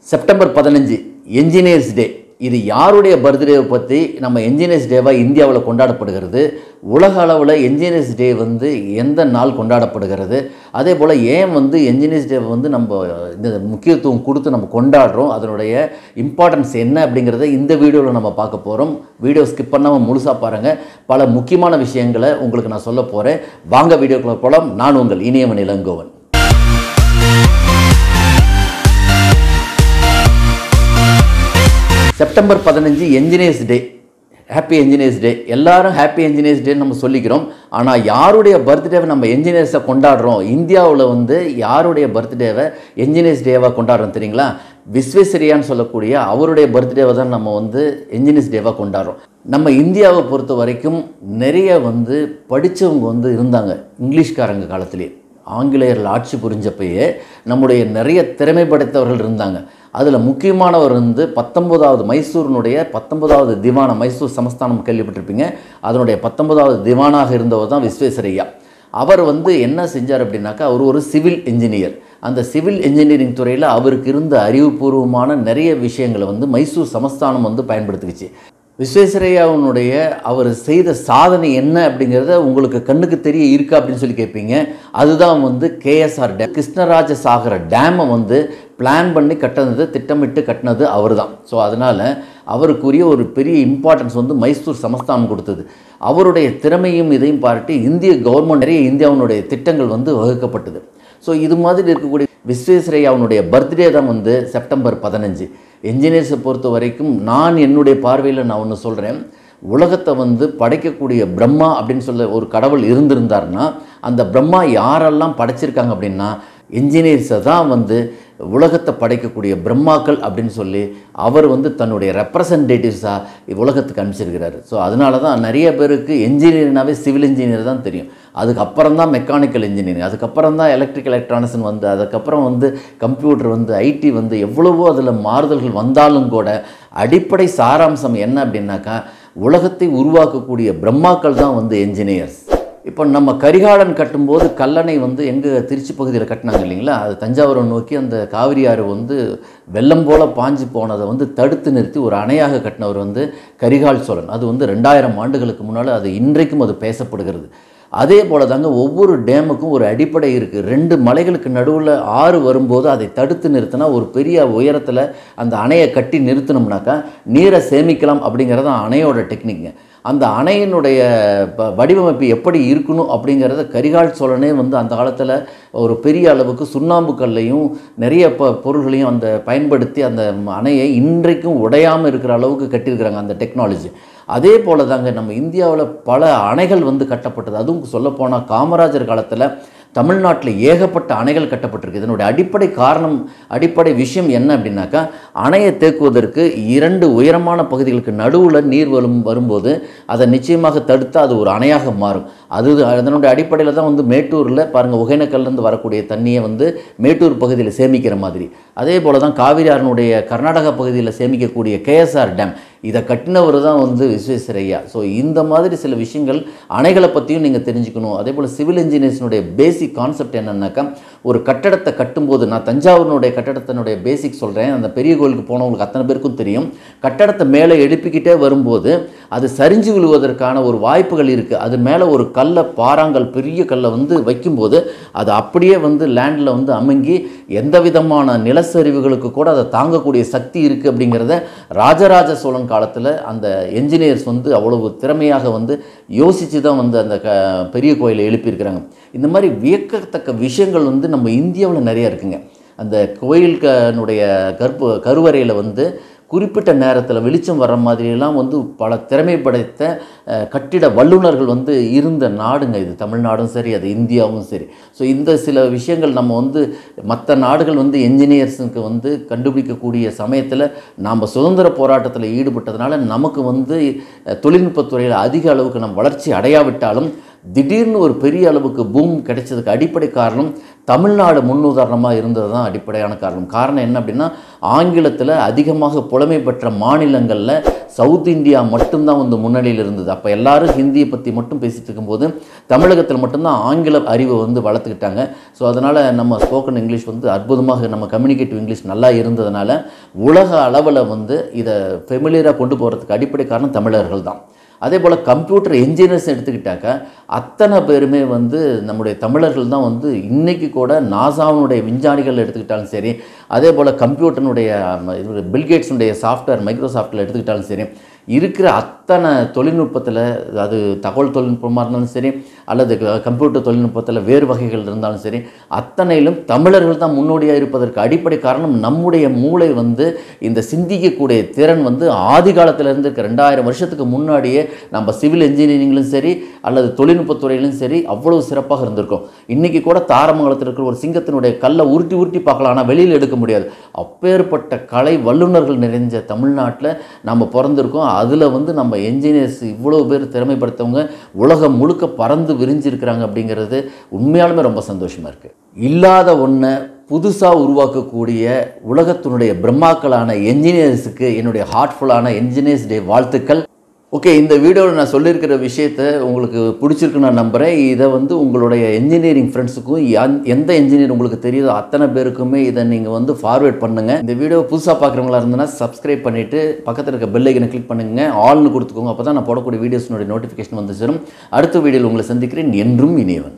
September பதினஞ்சு engineers டே இது யாருடைய பர்த்டேவை பற்றி நம்ம என்ஜினியர்ஸ் டேவாக இந்தியாவில் கொண்டாடப்படுகிறது உலக அளவில் என்ஜினியர்ஸ் டே வந்து எந்த நாள் கொண்டாடப்படுகிறது அதே போல் ஏன் வந்து என்ஜினியர்ஸ் டே வந்து நம்ம இந்த முக்கியத்துவம் கொடுத்து நம்ம கொண்டாடுறோம் அதனுடைய இம்பார்ட்டன்ஸ் என்ன அப்படிங்கிறத இந்த வீடியோவில் நம்ம பார்க்க போகிறோம் வீடியோ ஸ்கிப் பண்ணாமல் முழுசாக பாருங்கள் பல முக்கியமான விஷயங்களை உங்களுக்கு நான் சொல்ல போகிறேன் வாங்க வீடியோக்குள்ள போகலாம் நான் உங்கள் இனியவன் இளங்கோவன் செப்டம்பர் பதினஞ்சு engineers day happy engineers day எல்லாரும் ஹாப்பி என்ஜினியர்ஸ் டேன்னு நம்ம சொல்லிக்கிறோம் ஆனால் யாருடைய பர்த்டேவை நம்ம என்ஜினியர்ஸை கொண்டாடுறோம் இந்தியாவில் வந்து யாருடைய பர்த்டேவை என்ஜினியர்ஸ் டேவாக கொண்டாடுறோம் தெரியுங்களா விஸ்வேஸ்வரியான்னு சொல்லக்கூடிய அவருடைய பர்த்டேவை தான் நம்ம வந்து என்ஜினியர்ஸ் டேவாக கொண்டாடுறோம் நம்ம இந்தியாவை பொறுத்த வரைக்கும் நிறைய வந்து படித்தவங்க வந்து இருந்தாங்க இங்கிலீஷ்காரங்க காலத்திலேயே ஆங்கிலேயர்கள் ஆட்சி புரிஞ்சப்பயே நம்முடைய நிறைய திறமை படைத்தவர்கள் இருந்தாங்க அதில் முக்கியமானவர் வந்து பத்தொன்பதாவது மைசூரினுடைய பத்தொன்பதாவது திவான மைசூர் சமஸ்தானம் கேள்விப்பட்டிருப்பீங்க அதனுடைய பத்தொன்பதாவது திவானாக இருந்தவர் தான் விஸ்வேஸ்வரையா அவர் வந்து என்ன செஞ்சார் அப்படின்னாக்கா அவர் ஒரு சிவில் இன்ஜினியர் அந்த சிவில் இன்ஜினியரிங் துறையில் அவருக்கு இருந்த அறிவுபூர்வமான நிறைய விஷயங்களை வந்து மைசூர் சமஸ்தானம் வந்து பயன்படுத்திக்கிச்சு விஸ்வேஸ்வரையாவுடைய அவர் செய்த சாதனை என்ன அப்படிங்கிறத உங்களுக்கு கண்ணுக்கு தெரிய இருக்கா அப்படின்னு சொல்லி கேட்பீங்க அதுதான் வந்து கேஎஸ்ஆர் டேம் கிருஷ்ணராஜ சாகர டேமை வந்து பிளான் பண்ணி கட்டினது திட்டமிட்டு கட்டினது அவர் தான் ஸோ அதனால் அவருக்குரிய ஒரு பெரிய இம்பார்ட்டன்ஸ் வந்து மைசூர் சமஸ்தானம் கொடுத்தது அவருடைய திறமையும் இதையும் பாராட்டி இந்திய கவர்மெண்ட் நிறைய இந்தியாவினுடைய திட்டங்கள் வந்து வகுக்கப்பட்டது ஸோ இது மாதிரி இருக்கக்கூடிய விஸ்வேஸ்வரையாவுடைய பர்த்டே தான் வந்து செப்டம்பர் பதினஞ்சு என்ஜினியர்ஸை பொறுத்த வரைக்கும் நான் என்னுடைய பார்வையில் நான் ஒன்று சொல்கிறேன் உலகத்தை வந்து படைக்கக்கூடிய பிரம்மா அப்படின்னு சொல்ல ஒரு கடவுள் இருந்திருந்தார்னா அந்த பிரம்மா யாரெல்லாம் படைச்சிருக்காங்க அப்படின்னா என்ஜினியர்ஸை தான் வந்து உலகத்தை படைக்கக்கூடிய பிரம்மாக்கள் அப்படின்னு சொல்லி அவர் வந்து தன்னுடைய ரெப்ரசன்டேட்டிவ்ஸாக உலகத்துக்கு அனுப்பிச்சிருக்கிறாரு ஸோ அதனால தான் நிறைய பேருக்கு என்ஜினியர்னாவே சிவில் இன்ஜினியர் தான் தெரியும் அதுக்கப்புறம் தான் மெக்கானிக்கல் இன்ஜினியரிங் அதுக்கப்புறம் தான் எலக்ட்ரிக்கல் எலக்ட்ரானிக்ஸ்னு வந்து அதுக்கப்புறம் வந்து கம்ப்யூட்டர் வந்து ஐடி வந்து எவ்வளவோ அதில் மாறுதல்கள் வந்தாலும் கூட அடிப்படை சாராம்சம் என்ன அப்படின்னாக்கா உலகத்தை உருவாக்கக்கூடிய பிரம்மாக்கள் தான் வந்து என்ஜினியர்ஸ் இப்போ நம்ம கரிகாலன் கட்டும்போது கல்லணை வந்து எங்கள் திருச்சி பகுதியில் கட்டினாங்க இல்லைங்களா அது தஞ்சாவூரை நோக்கி அந்த காவிரி ஆறு வந்து வெள்ளம் போல் பாஞ்சு போனதை வந்து தடுத்து நிறுத்தி ஒரு அணையாக கட்டினவர் வந்து கரிகால் சோழன் அது வந்து ரெண்டாயிரம் ஆண்டுகளுக்கு முன்னால் அது இன்றைக்கும் அது பேசப்படுகிறது அதே போல் தாங்க ஒவ்வொரு டேமுக்கும் ஒரு அடிப்படை இருக்குது ரெண்டு மலைகளுக்கு நடுவில் ஆறு வரும்போது அதை தடுத்து நிறுத்தினா ஒரு பெரிய உயரத்தில் அந்த அணையை கட்டி நிறுத்தினோம்னாக்கா நீரை சேமிக்கலாம் அப்படிங்கிறது தான் அணையோட டெக்னிக்ங்க அந்த அணையினுடைய ப- வடிவமைப்பு எப்படி இருக்கணும் அப்படிங்கிறத கரிகால் சோழனே வந்து அந்த காலத்தில் ஒரு பெரிய அளவுக்கு சுண்ணாம்பு கல்லையும் நிறைய ப பொருள்களையும் அந்த பயன்படுத்தி அந்த அணையை இன்றைக்கும் உடையாமல் இருக்கிற அளவுக்கு கட்டியிருக்கிறாங்க அந்த டெக்னாலஜி அதே போல தாங்க நம்ம இந்தியாவில் பல அணைகள் வந்து கட்டப்பட்டது அதுவும் சொல்லப்போனால் காமராஜர் காலத்தில் தமிழ்நாட்டில் ஏகப்பட்ட அணைகள் கட்டப்பட்டிருக்கு இதனுடைய அடிப்படை காரணம் அடிப்படை விஷயம் என்ன அப்படின்னாக்கா அணையை தேக்குவதற்கு இரண்டு உயரமான பகுதிகளுக்கு நடுவில் நீர் வரும் வரும்போது அதை நிச்சயமாக தடுத்து அது ஒரு அணையாக மாறும் அது அதனுடைய அடிப்படையில் தான் வந்து மேட்டூரில் பாருங்கள் ஒகேனக்கல்லேருந்து வரக்கூடிய தண்ணியை வந்து மேட்டூர் பகுதியில் சேமிக்கிற மாதிரி அதே போல் தான் காவிரி ஆறினுடைய கர்நாடகா பகுதியில் சேமிக்கக்கூடிய கேஎஸ்ஆர் டேம் இதை கட்டினவர் தான் வந்து விஸ்வேஸ்வரையா ஸோ இந்த மாதிரி சில விஷயங்கள் அணைகளை பற்றியும் நீங்கள் தெரிஞ்சுக்கணும் அதே போல் சிவில் இன்ஜினியர்ஸினுடைய பேசிக் கான்செப்ட் என்னன்னாக்கா ஒரு கட்டடத்தை கட்டும்போது நான் தஞ்சாவூரினுடைய கட்டடத்தினுடைய பேசிக் சொல்கிறேன் அந்த பெரிய கோயிலுக்கு போனவங்களுக்கு அத்தனை பேருக்கும் தெரியும் கட்டடத்தை மேலே எழுப்பிக்கிட்டே வரும்போது அது சரிஞ்சு விழுவதற்கான ஒரு வாய்ப்புகள் இருக்குது அது மேலே ஒரு கல்லை பாறாங்கல் பெரிய கல்லை வந்து வைக்கும்போது அது அப்படியே வந்து லேண்டில் வந்து அமுங்கி எந்த விதமான நிலச்சரிவுகளுக்கு கூட அதை தாங்கக்கூடிய சக்தி இருக்குது அப்படிங்கிறத ராஜராஜ சோழன் காலத்தில் அந்த என்ஜினியர்ஸ் வந்து அவ்வளவு திறமையாக வந்து யோசித்து தான் வந்து அந்த க பெரிய கோயிலை எழுப்பியிருக்கிறாங்க இந்த மாதிரி வியக்கத்தக்க விஷயங்கள் வந்து நம்ம இந்தியாவில் நிறைய இருக்குங்க அந்த கோயிலுக்கனுடைய கற்பு கருவறையில் வந்து குறிப்பிட்ட நேரத்தில் வெளிச்சம் வர்ற மாதிரியெல்லாம் வந்து பல திறமை படைத்த அஹ், கட்டிட வல்லுநர்கள் வந்து இருந்த நாடுங்க இது தமிழ்நாடும் சரி அது இந்தியாவும் சரி ஸோ இந்த சில விஷயங்கள் நம்ம வந்து மற்ற நாடுகள் வந்து என்ஜினியர்ஸுக்கு வந்து கண்டுபிடிக்கக்கூடிய சமயத்தில் நாம் சுதந்திர போராட்டத்தில் ஈடுபட்டதுனால நமக்கு வந்து அஹ், தொழில்நுட்பத்துறையில் அதிக அளவுக்கு நம்ம வளர்ச்சி அடையாவிட்டாலும் திடீர்னு ஒரு பெரிய அளவுக்கு பூம் கிடைச்சதுக்கு அடிப்படை காரணம் தமிழ்நாடு முன்னுதாரணமாக இருந்தது தான் அடிப்படையான காரணம் காரணம் என்ன அப்படின்னா ஆங்கிலத்தில் அதிகமாக புலமை பெற்ற மாநிலங்களில் சவுத் இந்தியா மட்டும்தான் வந்து முன்னணியில் இருந்தது அப்போ எல்லாரும் ஹிந்தியை பற்றி மட்டும் பேசிகிட்டு இருக்கும்போது தமிழகத்தில் மட்டும்தான் ஆங்கில அறிவை வந்து வளர்த்துக்கிட்டாங்க ஸோ அதனால் நம்ம ஸ்போக்கன் இங்கிலீஷ் வந்து அற்புதமாக நம்ம கம்யூனிகேட்டிவ் இங்கிலீஷ் நல்லா இருந்ததுனால உலக அளவில் வந்து இதை ஃபெமிலியராக கொண்டு போகிறதுக்கு அடிப்படை காரணம் தமிழர்கள் தான் அதே போல் கம்ப்யூட்டர் என்ஜினியர்ஸ் எடுத்துக்கிட்டாக்க அத்தனை பேருமே வந்து நம்முடைய தமிழர்கள் தான் வந்து இன்றைக்கி கூட நாசாவினுடைய விஞ்ஞானிகள் எடுத்துக்கிட்டாலும் சரி அதே போல் கம்ப்யூட்டர்னுடைய பில்கேட்ஸுடைய சாஃப்ட்வேர் மைக்ரோசாஃப்ட்டில் எடுத்துக்கிட்டாலும் சரி இருக்கிற அத்தனை தொழில்நுட்பத்தில் அது தகவல் தொழில்நுட்பமாக இருந்தாலும் சரி அல்லது க- கம்ப்யூட்டர் தொழில்நுட்பத்தில் வேறு வகைகள் இருந்தாலும் சரி அத்தனையிலும் தமிழர்கள் தான் முன்னோடியாக இருப்பதற்கு அடிப்படை காரணம் நம்முடைய மூளை வந்து இந்த சிந்திக்கக்கூடிய திறன் வந்து ஆதி காலத்தில் இருந்து இருக்க ரெண்டாயிரம் வருஷத்துக்கு முன்னாடியே நம்ம சிவில் இன்ஜினியரிங்லையும் சரி அல்லது தொழில்நுட்பத்துறையிலும் சரி அவ்வளவு சிறப்பாக இருந்திருக்கும் இன்றைக்கி கூட தாரமங்கலத்தில் இருக்கிற ஒரு சிங்கத்தினுடைய கல்லை உருட்டி உருட்டி பார்க்கலாம் ஆனால் வெளியில் எடுக்க முடியாது அப்பேற்பட்ட கலை வல்லுநர்கள் நிறைஞ்ச தமிழ்நாட்டில் நம்ம பிறந்திருக்கோம் அதில் வந்து நம்ம என்ஜினியர்ஸ் இவ்வளோ பேர் திறமைப்படுத்தவங்க உலகம் முழுக்க பறந்து விரிஞ்சிருக்கிறாங்க அப்படிங்கிறது உண்மையாலுமே ரொம்ப சந்தோஷமாக இருக்குது இல்லாத ஒன்றை புதுசாக உருவாக்கக்கூடிய உலகத்தினுடைய பிரம்மாக்களான என்ஜினியர்ஸுக்கு என்னுடைய ஹார்ட்ஃபுல்லான என்ஜினியர்ஸ் டே வாழ்த்துக்கள் ஓகே இந்த வீடியோவில் நான் சொல்லியிருக்கிற விஷயத்த உங்களுக்கு பிடிச்சிருக்கு நான் நம்புகிறேன் இதை வந்து உங்களுடைய என்ஜினியரிங் ஃப்ரெண்ட்ஸுக்கும் யான்- எந்த என்ஜினியர் உங்களுக்கு தெரியுதோ அத்தனை பேருக்குமே இதை நீங்கள் வந்து ஃபார்வேர்ட் பண்ணுங்கள் இந்த வீடியோ புதுசாக பார்க்குறவங்களா இருந்ததுன்னா சப்ஸ்கிரைப் பண்ணிவிட்டு பக்கத்தில் இருக்க பெல் ஐக்கனை கிளிக் பண்ணுங்க ஆல்னு கொடுத்துக்கோங்க அப்போ தான் நான் போடக்கூடிய வீடியோஸ்னுடைய நோட்டிஃபிகேஷன் வந்து சேரும் அடுத்த வீடியோவில் உங்களை சந்திக்கிறேன் என்றும் இனியவன்